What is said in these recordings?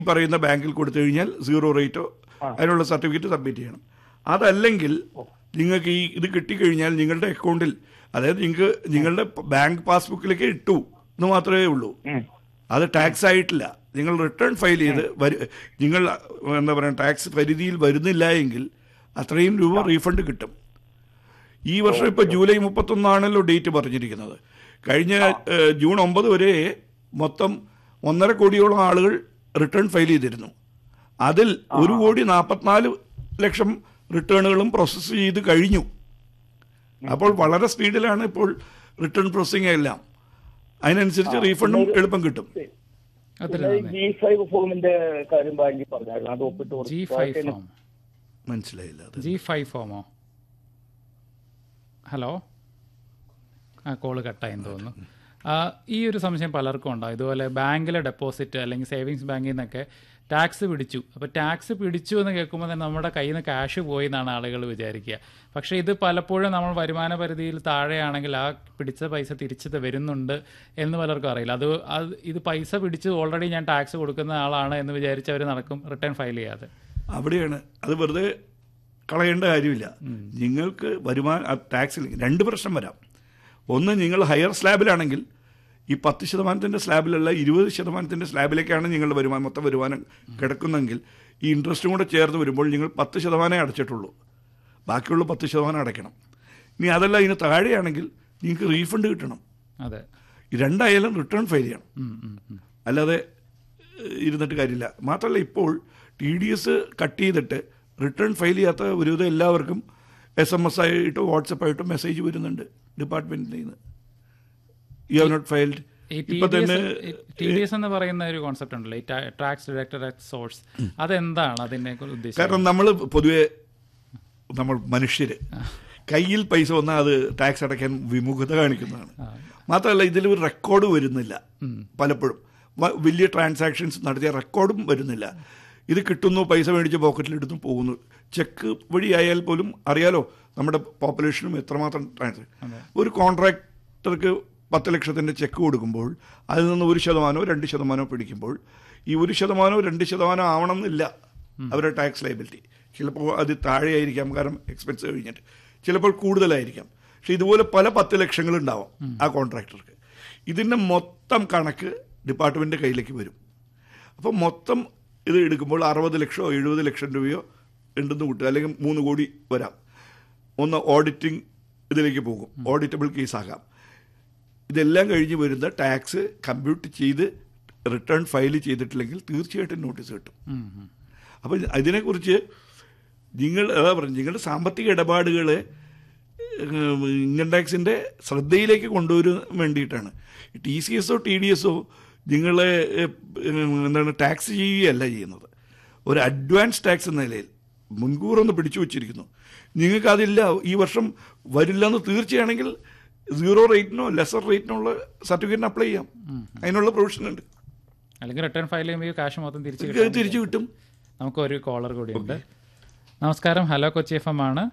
പറയുന്ന ബാങ്കിൽ കൊടുത്തു കഴിഞ്ഞാൽ സീറോ റേറ്റോ അതിനുള്ള സർട്ടിഫിക്കറ്റ് സബ്മിറ്റ് ചെയ്യണം അതല്ലെങ്കിൽ നിങ്ങൾക്ക് ഈ ഇത് കിട്ടിക്കഴിഞ്ഞാൽ നിങ്ങളുടെ അക്കൗണ്ടിൽ അതായത് നിങ്ങൾക്ക് നിങ്ങളുടെ ബാങ്ക് പാസ്ബുക്കിലേക്ക് ഇട്ടു എന്ന് മാത്രമേ ഉള്ളൂ അത് ടാക്സ് ആയിട്ടില്ല നിങ്ങൾ റിട്ടേൺ ഫയൽ ചെയ്ത് വരു നിങ്ങൾ എന്താ പറയുക ടാക്സ് പരിധിയിൽ വരുന്നില്ല എങ്കിൽ അത്രയും രൂപ റീഫണ്ട് കിട്ടും ഈ വർഷം ഇപ്പോൾ ജൂലൈ മുപ്പത്തൊന്നാണല്ലോ ഡേറ്റ് പറഞ്ഞിരിക്കുന്നത് കഴിഞ്ഞ ഏഹ്, ജൂൺ ഒമ്പത് വരെ മൊത്തം ഒന്നര കോടിയോളം ആളുകൾ റിട്ടേൺ ഫയൽ ചെയ്തിരുന്നു അതിൽ ഒരു കോടി നാൽപ്പത്തിനാല് ലക്ഷം റിട്ടേണുകളും പ്രോസസ്സ് ചെയ്ത് കഴിഞ്ഞു അപ്പോൾ വളരെ സ്പീഡിലാണ് ഇപ്പോൾ റിട്ടേൺ പ്രോസസ്സിംഗ് എല്ലാം അതിനനുസരിച്ച് റീഫണ്ടും എളുപ്പം കിട്ടും ഒത്തിരി പിന്നെ നന്ദി ജി ഫൈവ് ഫോമിന്റെ കാര്യം ബാങ്കിൽ പറഞ്ഞായിരുന്നു അത് ഒപ്പിട്ട് ജി കൊടുത്തു ഫൈവ് ഫോം മനസ്സിലായില്ല അത് ജി ഫൈവ് ഫോമോ ഹലോ ആ കോള് കട്ടായെന്ന് തോന്നുന്നു ആ, ഈ ഒരു സംശയം പലർക്കും ഉണ്ടാവും ഇതുപോലെ ബാങ്കിലെ ഡെപ്പോസിറ്റ് അല്ലെങ്കിൽ സേവിങ്സ് ബാങ്കിൽ നിന്നൊക്കെ ടാക്സ് പിടിച്ചു അപ്പോൾ ടാക്സ് പിടിച്ചു എന്ന് കേൾക്കുമ്പോൾ തന്നെ നമ്മുടെ കയ്യിൽ നിന്ന് ക്യാഷ് പോയി എന്നാണ് ആളുകൾ വിചാരിക്കുക പക്ഷേ ഇത് പലപ്പോഴും നമ്മൾ വരുമാന പരിധിയിൽ താഴെയാണെങ്കിൽ ആ പിടിച്ച പൈസ തിരിച്ചത് വരുന്നുണ്ട് എന്ന് പലർക്കും അറിയില്ല അത് അത് ഇത് പൈസ പിടിച്ച് ഓൾറെഡി ഞാൻ ടാക്സ് കൊടുക്കുന്ന ആളാണ് എന്ന് വിചാരിച്ച് അവർ നടക്കും റിട്ടേൺ ഫയൽ ചെയ്യാതെ അവിടെയാണ് അത് വെറുതെ കളയേണ്ട കാര്യമില്ല നിങ്ങൾക്ക് വരുമാന ടാക്സിൽ രണ്ട് പ്രശ്നം വരാം ഒന്ന് നിങ്ങൾ ഹയർ സ്ലാബിലാണെങ്കിൽ ഈ പത്ത് ശതമാനത്തിൻ്റെ സ്ലാബിലല്ല ഇരുപത് ശതമാനത്തിൻ്റെ സ്ലാബിലേക്കാണ് നിങ്ങളുടെ വരുമാനം മൊത്തം വരുമാനം കിടക്കുന്നെങ്കിൽ ഈ ഇൻട്രസ്റ്റും കൂടെ ചേർന്ന് വരുമ്പോൾ നിങ്ങൾ പത്ത് ശതമാനമേ അടച്ചിട്ടുള്ളൂ ബാക്കിയുള്ള പത്ത് ശതമാനം അടയ്ക്കണം ഇനി അതല്ല ഇതിന് താഴെയാണെങ്കിൽ നിങ്ങൾക്ക് റീഫണ്ട് കിട്ടണം അതെ ഈ രണ്ടായാലും റിട്ടേൺ ഫയൽ ചെയ്യണം ഉം, ഉം, ഉം. അല്ലാതെ ഏഹ്, ഇരുന്നിട്ട് കാര്യമില്ല മാത്രമല്ല ഇപ്പോൾ ടി ഡി എസ് കട്ട് ചെയ്തിട്ട് റിട്ടേൺ ഫയൽ ചെയ്യാത്ത ഒരുവിധം എല്ലാവർക്കും എസ് എം എസ് ആയിട്ടോ വാട്സപ്പ് ആയിട്ടോ മെസ്സേജ് വരുന്നുണ്ട് ഡിപ്പാർട്ട്മെന്റിൽ നിന്ന് യു ഹാവ് നോട്ട് ഫയൽഡ് ഈ ടി ഇപ്പൊ ഡി തന്നെ എസ് ടി ഡി എസ് എന്ന് പറയുന്ന ഒരു കോൺസെപ്റ്റ് ഉണ്ടല്ലോ ഈ ടാക്സ് ഡിഡക്റ്റഡ് അറ്റ് സോഴ്സ് അതെന്താണ് അതിനെ ഉദ്ദേശിച്ചത് കാരണം നമ്മൾ പൊതുവെ നമ്മൾ മനുഷ്യര് കയ്യിൽ പൈസ വന്നാൽ അത് ടാക്സ് അടയ്ക്കാൻ വിമുഖത കാണിക്കുന്നതാണ് മാത്രമല്ല ഇതിൽ ഒരു റെക്കോർഡ് വരുന്നില്ല പലപ്പോഴും വ- വലിയ ട്രാൻസാക്ഷൻസ് നടത്തിയ റെക്കോർഡും വരുന്നില്ല ഇത് കിട്ടുന്നു പൈസ മേടിച്ച് പോക്കറ്റിലിടുന്നു പോകുന്നു ചെക്ക് വഴിയായാൽ പോലും അറിയാലോ നമ്മുടെ പോപ്പുലേഷനും എത്രമാത്രം ട്രാൻസാക്ഷൻ ഒരു കോൺട്രാക്ടർക്ക് പത്ത് ലക്ഷത്തിൻ്റെ ചെക്ക് കൊടുക്കുമ്പോൾ അതിൽ നിന്ന് ഒരു ശതമാനമോ രണ്ട് ശതമാനമോ പിടിക്കുമ്പോൾ ഈ ഒരു ശതമാനമോ രണ്ട് ശതമാനമോ ആവണമെന്നില്ല അവരുടെ ടാക്സ് ലൈബിലിറ്റി ചിലപ്പോൾ അത് താഴെയായിരിക്കാം കാരണം എക്സ്പെൻസ് കഴിഞ്ഞിട്ട് ചിലപ്പോൾ കൂടുതലായിരിക്കാം പക്ഷെ ഇതുപോലെ പല പത്ത് ലക്ഷങ്ങളുണ്ടാവാം ആ കോൺട്രാക്ടർക്ക് ഇതിൻ്റെ മൊത്തം കണക്ക് ഡിപ്പാർട്ട്മെൻറ്റിൻ്റെ കയ്യിലേക്ക് വരും അപ്പോൾ മൊത്തം ഇത് എടുക്കുമ്പോൾ അറുപത് ലക്ഷമോ എഴുപത് ലക്ഷം രൂപയോ ഉണ്ടെന്ന് കൂട്ടുക അല്ലെങ്കിൽ മൂന്ന് കോടി വരാം ഒന്ന് ഓഡിറ്റിംഗ് ഇതിലേക്ക് പോകും ഓഡിറ്റബിൾ കേസാകാം ഇതെല്ലാം കഴിഞ്ഞ് വരുന്ന ടാക്സ് കമ്പ്യൂട്ട് ചെയ്ത് റിട്ടേൺ ഫയൽ ചെയ്തിട്ടില്ലെങ്കിൽ തീർച്ചയായിട്ടും നോട്ടീസ് കിട്ടും ഉം, ഉം. അപ്പോൾ അതിനെക്കുറിച്ച് നിങ്ങൾ അതാ പറഞ്ഞു നിങ്ങളുടെ സാമ്പത്തിക ഇടപാടുകളെ ഏഹ്, ഇൻകം ടാക്സിൻ്റെ ശ്രദ്ധയിലേക്ക് കൊണ്ടുവരാൻ വേണ്ടിയിട്ടാണ് ടി സി എസോ ടി ഡി എസോ നിങ്ങളെ ഏഹ്, ഏഹ്, എന്താണ് ടാക്സ് ചെയ്യുകയല്ല ചെയ്യുന്നത് ഒരു അഡ്വാൻസ് ടാക്സ് എന്ന നിലയിൽ മുൻകൂർ ഒന്ന് പിടിച്ചു വച്ചിരിക്കുന്നു നിങ്ങൾക്ക് അതില്ല ഈ വർഷം വരില്ല എന്ന് തീർച്ചയാണെങ്കിൽ സീറോ റേറ്റിനോ ലെസർ റേറ്റിനോ ഉള്ള സർട്ടിഫിക്കറ്റിന് അപ്ലൈ ചെയ്യാം അതിനുള്ള പ്രൊവിഷൻ ഉണ്ട് അല്ലെങ്കിൽ റിട്ടേൺ ഫയൽ ചെയ്യുമ്പോൾ കാശ് മൊത്തം തിരിച്ചു നിങ്ങൾക്ക് കിട്ടും തിരിച്ചു കിട്ടും നമുക്ക് ഒരു കോളർ കൂടിയുണ്ട് നമസ്കാരം ഹലോ കൊച്ചി എഫ് എം ആണ്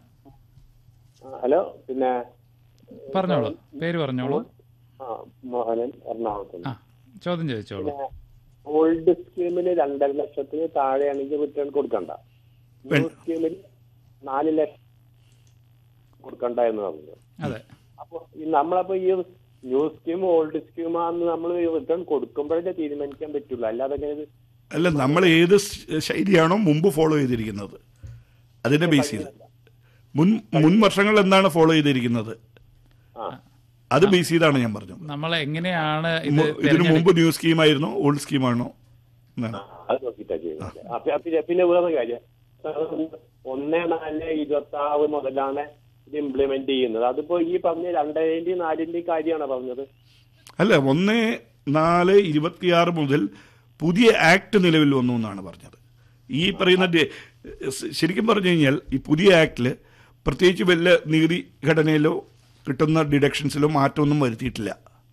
ഹലോ പിന്നെ പറഞ്ഞോളൂ പേര് പറഞ്ഞോളൂ ആ, മോഹനൻ എറണാകുളത്ത് ആ ചോദ്യം ചോദിച്ചോളൂ ഓൾഡ് സ്കീമിന് രണ്ടര ലക്ഷത്തിന് താഴെയാണെങ്കിൽ റിട്ടേൺ കൊടുക്കണ്ട ന്യൂ സ്കീമിൽ നാല് ലക്ഷം കൊടുക്കണ്ട എന്ന് പറഞ്ഞു അതെ അപ്പൊ ഈ നമ്മളപ്പോ ഈ ന്യൂ സ്കീം ഓൾഡ് സ്കീമാന്ന് നമ്മൾ റിട്ടേൺ കൊടുക്കുമ്പോഴേ തീരുമാനിക്കാൻ പറ്റുള്ളൂ അല്ലാതെ ഇങ്ങനെ ഇത് അല്ല നമ്മൾ ഏത് സ് ശൈലിയാണോ മുമ്പ് ഫോളോ ചെയ്തിരിക്കുന്നത് അതിനെ ബേസ് ചെയ്ത് മുൻ മുൻ വർഷങ്ങൾ എന്താണ് ഫോളോ ചെയ്തിരിക്കുന്നത് ആ അത് ബേസ് ചെയ്താണ് ഞാൻ പറഞ്ഞത് നമ്മൾ എങ്ങനെയാണ് ഇത് മു- ഇതിനു മുമ്പ് ന്യൂ സ്കീമായിരുന്നോ ഓൾഡ് സ്കീമാണോ എന്നാണ് അത് നോക്കിയിട്ടാ ചെയ്യുന്നത് അപ്പൊ പിന്നെ പിന്നെ വേറെ കാര്യം ഒന്ന് നാല് ഇരുപത്തി ആറ് മുതലാണ് ഇത് ഇംപ്ലിമെന്റ് ചെയ്യുന്നത് അതിപ്പോ ഈ പറഞ്ഞ രണ്ടരന്റെയും നാലിന്റെയും കാര്യമാണ് പറഞ്ഞത് അല്ല ഒന്ന് നാല് ഇരുപത്തിയാറ് മുതൽ പുതിയ ആക്ട് നിലവിൽ വന്നു എന്നാണ് പറഞ്ഞത് ഈ പറയുന്ന ഡേ- സ് ശരിക്കും പറഞ്ഞു കഴിഞ്ഞാൽ ഈ പുതിയ ആക്ടിൽ പ്രത്യേകിച്ച് വല്ല നികുതി ഘടനയിലോ കിട്ടുന്ന ഡിഡക്ഷൻസിലോ മാറ്റമൊന്നും വരുത്തിയിട്ടില്ല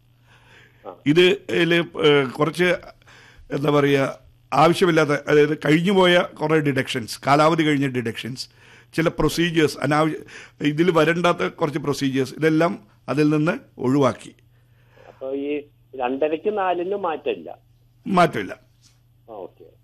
ഇത് ഇതില്, ഏഹ്, കുറച്ച് എന്താ പറയുക ആവശ്യമില്ലാത്ത അതായത് കഴിഞ്ഞുപോയ കുറേ ഡിഡക്ഷൻസ് കാലാവധി കഴിഞ്ഞ ഡിഡക്ഷൻസ് ചില പ്രൊസീജിയേഴ്സ് അനാവശ്യ ഇതിൽ വരണ്ടാത്ത കുറച്ച് പ്രൊസീജിയേഴ്സ് ഇതെല്ലാം അതിൽ നിന്ന് ഒഴിവാക്കി അപ്പൊ ഈ രണ്ടരയ്ക്ക് നാലിന് മാറ്റമില്ല മാറ്റമില്ല ആ ഓക്കെ